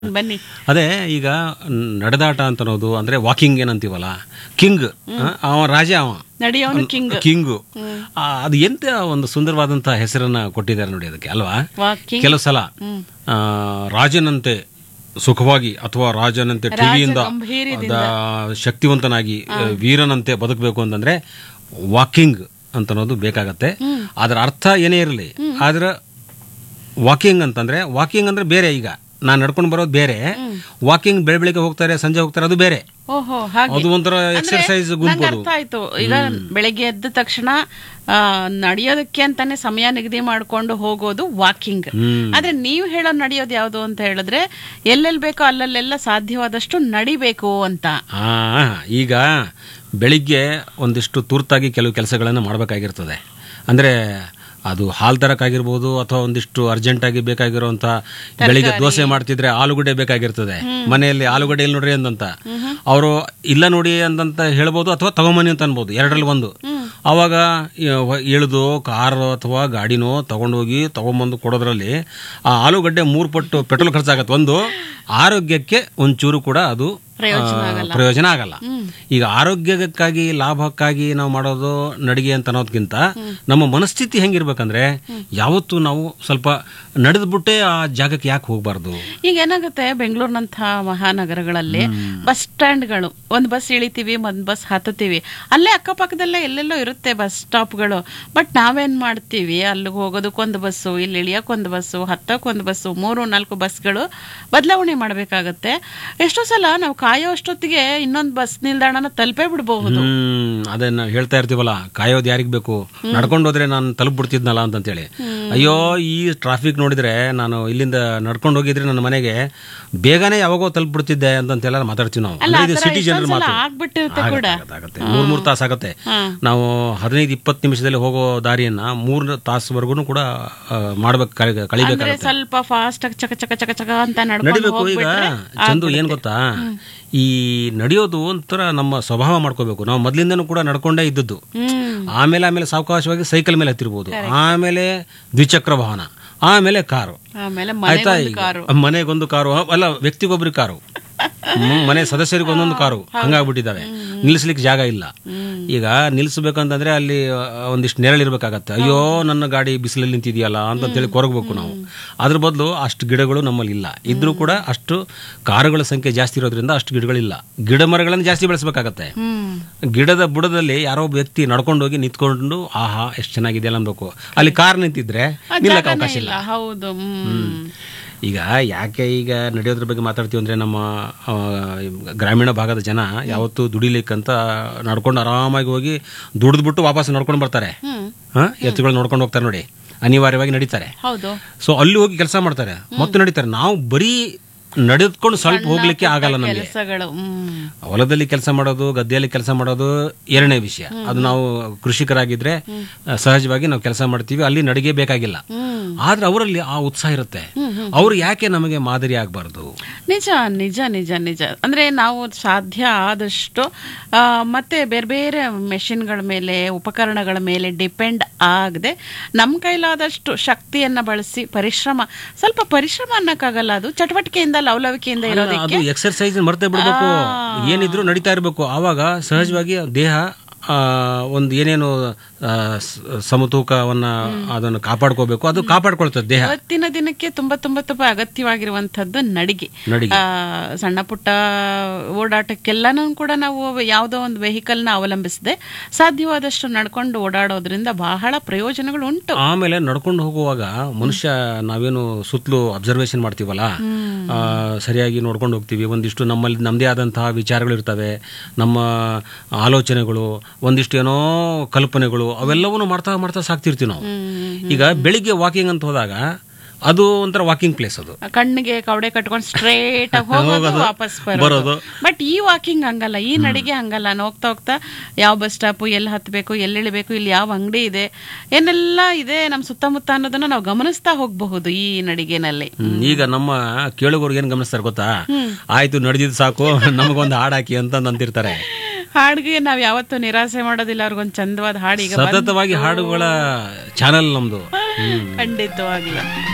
ಬನ್ನಿ ಅದೇ ಈಗ ನಡೆದಾಟ ಅಂತ ಅನ್ನೋದು ಅಂದ್ರೆ ವಾಕಿಂಗ್ ಏನಂತೀವಲ್ಲ ಕಿಂಗ್ ಅವ ರಾಜ ಅವ ನಡೆಯೋನು ಕಿಂಗ್ ಕಿಂಗು ಆ, ಅದು ಎಂತ ಒಂದು ಸುಂದರವಾದಂತ ಹೆಸರನ್ನ ಕೊಟ್ಟಿದ್ದಾರೆ ನೋಡಿ ಅದಕ್ಕೆ ಅಲ್ವಾ ವಾಕಿಂಗ್ ಕೆಲವು ಸಲ ಆ, ರಾಜನಂತೆ ಸುಖವಾಗಿ ಅಥವಾ ರಾಜನಂತೆ ಟಿವಿಯಿಂದ ಗಂಭೀರ್ಯದಿಂದ. ಶಕ್ತಿವಂತನಾಗಿ ವೀರನಂತೆ ಬದುಕಬೇಕು ಅಂತಂದ್ರೆ ವಾಕಿಂಗ್ ಅಂತ ಅನ್ನೋದು ಬೇಕಾಗತ್ತೆ ಅದರ ಅರ್ಥ ಏನೇ ಇರಲಿ ಆದ್ರೆ ವಾಕಿಂಗ್ ಅಂತಂದ್ರೆ ವಾಕಿಂಗ್ ಅಂದ್ರೆ ಬೇರೆ ಈಗ ನಾನು ನಡ್ಕೊಂಡು ಬರೋದು ಬೇರೆ ವಾಕಿಂಗ್ ಬೆಳ ಬೆಳಿಗ್ಗೆ ಹೋಗ್ತಾರೆ ಸಂಜೆ ಹೋಗ್ತಾರೆ ಅದು ಬೇರೆ ಓಹೋ ಹಾಗೆ ಅದು ಒಂಥರ ಎಕ್ಸರ್ಸೈಸ್ ನಂಗೆ ಗುಂಪು ಅದು ಅರ್ಥ ಆಯ್ತು ಈಗ ಬೆಳಗ್ಗೆ ಎದ್ದ ತಕ್ಷಣ ಆ, ನಡೆಯೋದಕ್ಕೆ ಅಂತಾನೆ ಸಮಯ ನಿಗದಿ ಮಾಡ್ಕೊಂಡು ಹೋಗೋದು ವಾಕಿಂಗ್ ಹ್ಮ್. ಆದ್ರೆ ನೀವು ಹೇಳೋ ನಡೆಯೋದು ಯಾವುದು ಅಂತ ಹೇಳಿದ್ರೆ ಎಲ್ಲೆಲ್ಲಿ ಬೇಕೋ ಅಲ್ಲಲ್ಲೆಲ್ಲ ಸಾಧ್ಯವಾದಷ್ಟು ನಡಿಬೇಕು ಅಂತ ಆ ಈಗ ಬೆಳಿಗ್ಗೆ ಒಂದಿಷ್ಟು ತುರ್ತಾಗಿ ಕೆಲವು ಕೆಲಸಗಳನ್ನು ಮಾಡಬೇಕಾಗಿರ್ತದೆ ಅಂದರೆ ಅದು ಹಾಲು ತರಕ್ಕಾಗಿರ್ಬೋದು ಅಥವಾ ಒಂದಿಷ್ಟು ಅರ್ಜೆಂಟಾಗಿ ಬೇಕಾಗಿರುವಂಥ ಬೆಳಿಗ್ಗೆ ದೋಸೆ ಮಾಡ್ತಿದ್ರೆ ಆಲೂಗಡ್ಡೆ ಬೇಕಾಗಿರ್ತದೆ ಮನೆಯಲ್ಲಿ ಆಲೂಗಡ್ಡೆ ಇಲ್ಲಿ ನೋಡ್ರಿ ಅಂದಂತ ಅವರು ಇಲ್ಲ ನೋಡಿ ಅಂತಂತ ಹೇಳ್ಬೋದು ಅಥವಾ ತಗೊಂಬನ್ನಿ ಅಂತ ಅನ್ಬೋದು ಎರಡರಲ್ಲಿ ಒಂದು ಅವಾಗ ಇಳಿದು ಕಾರು ಅಥವಾ ಗಾಡಿನೋ ತಗೊಂಡೋಗಿ ತಗೊಂಬಂದು ಕೊಡೋದ್ರಲ್ಲಿ ಆ ಆಲೂಗಡ್ಡೆ ಮೂರು ಪಟ್ಟು ಪೆಟ್ರೋಲ್ ಖರ್ಚಾಗತ್ತೆ ಒಂದು ಆರೋಗ್ಯಕ್ಕೆ ಒಂಚೂರು ಕೂಡ ಅದು ಪ್ರಯೋಜನ ಆ, ಆಗಲ್ಲ. ಪ್ರಯೋಜನ ಆಗಲ್ಲ ಈಗ ಆರೋಗ್ಯಕ್ಕಾಗಿ ಲಾಭಕ್ಕಾಗಿ ನಾವು ಮಾಡೋದು ನಡಿಗೆ ಅಂತ ಅನ್ನೋದಕ್ಕಿಂತ ನಮ್ಮ ಮನಸ್ಥಿತಿ ಹೆಂಗಿರ್ಬೇಕಂದ್ರೆ ಯಾವತ್ತೂ ನಾವು ಸ್ವಲ್ಪ ನಡೆದ್ಬಿಟ್ಟೆ ಆ ಜಾಗಕ್ಕೆ ಯಾಕೆ ಹೋಗ್ಬಾರ್ದು ಈಗ ಏನಾಗುತ್ತೆ ಬೆಂಗಳೂರಿನಂತಹ ಮಹಾನಗರಗಳಲ್ಲಿ ಬಸ್ ಸ್ಟ್ಯಾಂಡ್ಗಳು ಒಂದು ಬಸ್ ಇಳಿತೀವಿ ಒಂದು ಬಸ್ ಹತ್ತುತ್ತೀವಿ ಅಲ್ಲೇ ಅಕ್ಕಪಕ್ಕದಲ್ಲೇ ಎಲ್ಲೆಲ್ಲೋ ಇರುತ್ತೆ ಬಸ್ ಸ್ಟಾಪ್ಗಳು ಬಟ್ ನಾವೇನ್ ಮಾಡ್ತೀವಿ ಅಲ್ಲಿಗೆ ಹೋಗೋದಕ್ಕೊಂದು ಬಸ್ಸು ಇಲ್ಲಿ ಇಳಿಯೋಕ್ಕೊಂದು ಬಸ್ಸು ಹತ್ತಕ್ಕೊಂದು ಬಸ್ಸು ಮೂರು ನಾಲ್ಕು ಬಸ್ಗಳು ಬದಲಾವಣೆ ಮಾಡಬೇಕಾಗತ್ತೆ ಎಷ್ಟೋ ಸಲ ನಾವು ಕಾಯೋ ಅಷ್ಟೊತ್ತಿಗೆ ಇನ್ನೊಂದು ಬಸ್ ನಿಲ್ದಾಣನ ತಲುಪೇ ಬಿಡಬಹುದು ಹ್ಮ್ ಅದನ್ನ ಹೇಳ್ತಾ ಇರ್ತೀವಲ್ಲ ಕಾಯೋದು ಯಾರಿಗ್ ಬೇಕು ನಡ್ಕೊಂಡು ಹೋದ್ರೆ ನಾನು ತಲುಪ್ಬಿಡ್ತಿದ್ನಲ್ಲ ಅಂತಂತೇಳಿ ಅಯ್ಯೋ ಈ ಟ್ರಾಫಿಕ್ ನೋಡಿದ್ರೆ ನಾನು ಇಲ್ಲಿಂದ ನಡ್ಕೊಂಡು ಹೋಗಿದ್ರೆ ನನ್ನ ಮನೆಗೆ ಬೇಗನೆ ಯಾವಾಗೋ ತಲುಪ್ಬಿಡ್ತಿದ್ದೆ ಅಂತಂತೆಲ್ಲ ಮಾತಾಡ್ತೀವಿ ನಾವು ಅಲ್ಲ, ಅಂದ್ರೆ ಇದು ಆ ಥರ ಸಿಟಿ ಜನರ ಎಷ್ಟೊಂದ್ ಸಲ ಮಾತು ಆಗ್ಬಿಟ್ಟಿರುತ್ತೆ ಕೂಡ. ಆಗತ್ತೆ, ಆಗತ್ತೆ. ಮೂರ್ ಮೂರ್ ತಾಸು ಆಗತ್ತೆ ನಾವು ಹದಿನೈದು ಇಪ್ಪತ್ತು ನಿಮಿಷದಲ್ಲಿ ಹೋಗೋ ದಾರಿಯನ್ನ ಮೂರ್ ತಾಸುವರೆಗೂ ಕೂಡ ಆ, ಮಾಡ್ಬೇಕು ಕಳಿ- ಅಂದ್ರೆ ಕಳಿಬೇಕಾಗತ್ತೆ ಸ್ವಲ್ಪ ಫಾಸ್ಟ್ ಚಕ ಚಕ ಚಕ ಚಕ ಅಂತ ನಡ್ಕೊಂಡು ನಡಿಬೇಕು ಈಗ ಹೋಗ್ಬಿಟ್ರೆ ಚಂದು ಏನ್ ಗೊತ್ತಾ ಈ ನಡೆಯೋದು ಒಂಥರ ನಮ್ಮ ಸ್ವಭಾವ ಮಾಡ್ಕೋಬೇಕು ನಾವು ಮೊದ್ಲಿಂದನೂ ಕೂಡ ನಡ್ಕೊಂಡೇ ಇದ್ದದ್ದು ಹ್ಮ್ ಆಮೇಲೆ ಆಮೇಲೆ ಸಾವಕಾಶವಾಗಿ ಸೈಕಲ್ ಮೇಲೆ ಹತ್ತಿರ್ಬೋದು ಆಮೇಲೆ ದ್ವಿಚಕ್ರ ವಾಹನ ಆಮೇಲೆ ಕಾರು ಆಮೇಲೆ ಆಯ್ತಾ ಮನೆಗೊಂದು ಈಗ ಕಾರು ಮನೆಗೊಂದು ಕಾರು ಅಲ್ಲ ವ್ಯಕ್ತಿಗೊಬ್ರಿಗೆ ಕಾರು ಹ್ಮ್, ಮನೆ ಸದಸ್ಯರಿಗೆ ಒಂದೊಂದು ಕಾರು ಹಂಗಾಗ್ಬಿಟ್ಟಿದ್ದಾವೆ ನಿಲ್ಲಿಸ್ಲಿಕ್ಕೆ ಜಾಗ ಇಲ್ಲ ಈಗ ನಿಲ್ಲಿಸ್ಬೇಕಂತಂದ್ರೆ ಅಲ್ಲಿ ಆ, ಒಂದಿಷ್ಟು ನೆರಳಿರ್ಬೇಕಾಗತ್ತೆ ಅಯ್ಯೋ ನನ್ನ ಗಾಡಿ ಬಿಸಿಲಲ್ಲಿ ನಿಂತಿದೆಯಲ್ಲ ಅಂತಂತೇಳಿ ಕೊರಗಬೇಕು ನಾವು ಅದ್ರ ಬದಲು ಅಷ್ಟು ಗಿಡಗಳು ನಮ್ಮಲ್ಲಿ ಇಲ್ಲ ಇದ್ರೂ ಕೂಡ ಅಷ್ಟು ಕಾರುಗಳ ಸಂಖ್ಯೆ ಜಾಸ್ತಿ ಇರೋದ್ರಿಂದ ಅಷ್ಟು ಗಿಡಗಳಿಲ್ಲ ಗಿಡ ಮರಗಳನ್ನು ಜಾಸ್ತಿ ಬೆಳೆಸಬೇಕಾಗತ್ತೆ ಹ್ಮ್ ಗಿಡದ ಬುಡದಲ್ಲಿ ಯಾರೋ ಒಬ್ಬ ವ್ಯಕ್ತಿ ನಡ್ಕೊಂಡು ಹೋಗಿ ನಿಂತ್ಕೊಂಡು ಆಹಾ ಎಷ್ಟು ಚೆನ್ನಾಗಿದೆ ಅನ್ಬೇಕು ಅಲ್ಲಿ ಕಾರ್ ನಿಂತಿದ್ರೆ ನಿಲ್ಲಕ್ಕೆ ಅವಕಾಶ ಇಲ್ಲ ಇಲ್ಲ ಹೌದು ಹ್ಮ್ ಈಗ ಯಾಕೆ ಈಗ ನಡೆಯೋದ್ರ ಬಗ್ಗೆ ಮಾತಾಡ್ತೀವಿ ಅಂದ್ರೆ ನಮ್ಮ ಆ, ಗ್ರಾಮೀಣ ಭಾಗದ ಜನ ಯಾವತ್ತೂ ದುಡಿಲಿಕ್ಕಂತ ನಡ್ಕೊಂಡು ಆರಾಮಾಗಿ ಹೋಗಿ ದುಡಿದ್ಬಿಟ್ಟು ವಾಪಸ್ ನಡ್ಕೊಂಡು ಬರ್ತಾರೆ ಹ್ಮ್ ಹಾ ಎತ್ತುಗಳು ನೋಡ್ಕೊಂಡು ಹೋಗ್ತಾರೆ ನೋಡಿ ಅನಿವಾರ್ಯವಾಗಿ ನಡೀತಾರೆ ಹೌದು ಸೊ ಅಲ್ಲಿ ಹೋಗಿ ಕೆಲಸ ಮಾಡ್ತಾರೆ ಮತ್ತೆ ನಡೀತಾರೆ ನಾವು ಬರೀ ನಡೆದ್ಕೊಂಡು ಸ್ವಲ್ಪ ಹೋಗ್ಲಿಕ್ಕೆ ಆಗಲ್ಲ ನಮಗೆ ಕೆಲಸಗಳು ಹ್ಮ್ ಹೊಲದಲ್ಲಿ ಕೆಲಸ ಮಾಡೋದು ಗದ್ದೆಯಲ್ಲಿ ಕೆಲಸ ಮಾಡೋದು ಎರಡನೇ ವಿಷಯ ಅದು ನಾವು ಕೃಷಿಕರಾಗಿದ್ರೆ ಆ, ಸಹಜವಾಗಿ ನಾವು ಕೆಲಸ ಮಾಡ್ತೀವಿ ಅಲ್ಲಿ ನಡಿಗೆ ಬೇಕಾಗಿಲ್ಲ ಹ್ಮ್ ಆದ್ರೆ ಅವರಲ್ಲಿ ಆ ಉತ್ಸಾಹ ಇರುತ್ತೆ ಅವ್ರು ಯಾಕೆ ನಮಗೆ ಮಾದರಿ ಆಗಬಾರ್ದು ನಿಜ ನಿಜ ನಿಜ ನಿಜ ಅಂದ್ರೆ ನಾವು ಸಾಧ್ಯ ಆದಷ್ಟು ಆ, ಮತ್ತೆ ಬೇರೆ ಬೇರೆ ಮೆಷಿನ್ಗಳ ಮೇಲೆ ಉಪಕರಣಗಳ ಮೇಲೆ ಡಿಪೆಂಡ್ ಆಗದೆ ನಮ್ಮ ಕೈಲಾದಷ್ಟು ಶಕ್ತಿಯನ್ನ ಬಳಸಿ ಪರಿಶ್ರಮ ಸ್ವಲ್ಪ ಪರಿಶ್ರಮ ಅನ್ನಕ್ಕಾಗಲ್ಲ ಅದು ಚಟುವಟಿಕೆಯಿಂದ ಲವಲವಿಕೆಯಿಂದ ಇರೋದಕ್ಕೆ ಅದು ಎಕ್ಸರ್ಸೈಸ್ ಮರ್ತೇ ಬಿಡ್ಬೇಕು ಏನಿದ್ರು ನಡೀತಾ ಇರಬೇಕು ಆವಾಗ ಸಹಜವಾಗಿ ದೇಹ ಆ, ಒಂದು ಏನೇನು ಆ, ಸ- ಸಮತೂಕವನ್ನ ಅದನ್ನು ಕಾಪಾಡ್ಕೋಬೇಕು ಅದು ಕಾಪಾಡ್ಕೊಳ್ತದೆ ದೇಹ ಇವತ್ತಿನ ದಿನಕ್ಕೆ ತುಂಬಾ ತುಂಬಾ ತುಂಬಾ ಅಗತ್ಯವಾಗಿರುವಂತದ್ದು ನಡಿಗೆ ನಡಿಗೆ. ಆ, ಸಣ್ಣ ಪುಟ್ಟ ಓಡಾಟಕ್ಕೆಲ್ಲನೂ ಕೂಡ ನಾವು ಯಾವುದೋ ಒಂದು ವೆಹಿಕಲ್ನ ಅವಲಂಬಿಸದೆ ಸಾಧ್ಯವಾದಷ್ಟು ನಡ್ಕೊಂಡು ಓಡಾಡೋದ್ರಿಂದ ಬಹಳ ಪ್ರಯೋಜನಗಳು ಉಂಟು ಆಮೇಲೆ ನಡ್ಕೊಂಡು ಹೋಗುವಾಗ ಮನುಷ್ಯ ನಾವೇನು ಸುತ್ತಲೂ ಅಬ್ಸರ್ವೇಷನ್ ಮಾಡ್ತೀವಲ್ಲ ಆ, ಸರಿಯಾಗಿ ನೋಡ್ಕೊಂಡು ಹೋಗ್ತೀವಿ ಒಂದಿಷ್ಟು ನಮ್ಮಲ್ಲಿ ನಮ್ಮದೇ ಆದಂತಹ ವಿಚಾರಗಳು ಇರ್ತವೆ ನಮ್ಮ ಆಲೋಚನೆಗಳು ಒಂದಿಷ್ಟು ಏನೋ ಕಲ್ಪನೆಗಳು ಅವೆಲ್ಲವನ್ನು ಮಾಡ್ತಾ ಮಾಡ್ತಾ ಸಾಕ್ತಿರ್ತೀವಿ ನಾವು ಈಗ ಬೆಳಿಗ್ಗೆ ವಾಕಿಂಗ್ ಅಂತ ಹೋದಾಗ ಅದು ಒಂಥರ ವಾಕಿಂಗ್ ಪ್ಲೇಸ್ ಅದು ಕಣ್ಣಿಗೆ ಕವಡೆ ಕಟ್ಕೊಂಡು ಸ್ಟ್ರೇಟ್ ಆಗಿ ಹೋಗೋದು ವಾಪಸ್ ಬರೋದು. ಬರೋದು ಬಟ್ ಈ ವಾಕಿಂಗ್ ಹಂಗಲ್ಲ ಈ ನಡಿಗೆ ಹಂಗಲ್ಲ ನಾನು ಹೋಗ್ತಾ ಹೋಗ್ತಾ ಯಾವ ಬಸ್ ಸ್ಟಾಪು ಎಲ್ಲಿ ಹತ್ತಬೇಕು ಎಲ್ಲಿ ಇಳಿಬೇಕು ಇಲ್ಲಿ ಯಾವ ಅಂಗಡಿ ಇದೆ ಏನೆಲ್ಲ ಇದೆ ನಮ್ಮ ಸುತ್ತಮುತ್ತ ಅನ್ನೋದನ್ನ ನಾವು ಗಮನಿಸ್ತಾ ಹೋಗಬಹುದು ಈ ನಡಿಗೆನಲ್ಲಿ ಹ್ಮ್, ಈಗ ನಮ್ಮ ಕೇಳುಗರು ಏನ್ ಗಮನಿಸ್ತಾರೆ ಗೊತ್ತಾ ಆಯ್ತು ನಡೆದಿದ್ದು ಸಾಕು ನಮಗೊಂದು ಹಾಡು ಹಾಕಿ ಅಂತ ಅಂತಿರ್ತಾರೆ ಹಾಡಿಗೆ ನಾವ್ ಯಾವತ್ತೂ ನಿರಾಸೆ ಮಾಡೋದಿಲ್ಲ ಅವ್ರಿಗೊಂದು ಚಂದವಾದ ಹಾಡು ಈಗ ಸತತವಾಗಿ ಹಾಡುಗಳ ಚಾನಲ್ ನಮ್ದು ಖಂಡಿತವಾಗ್ಲೂ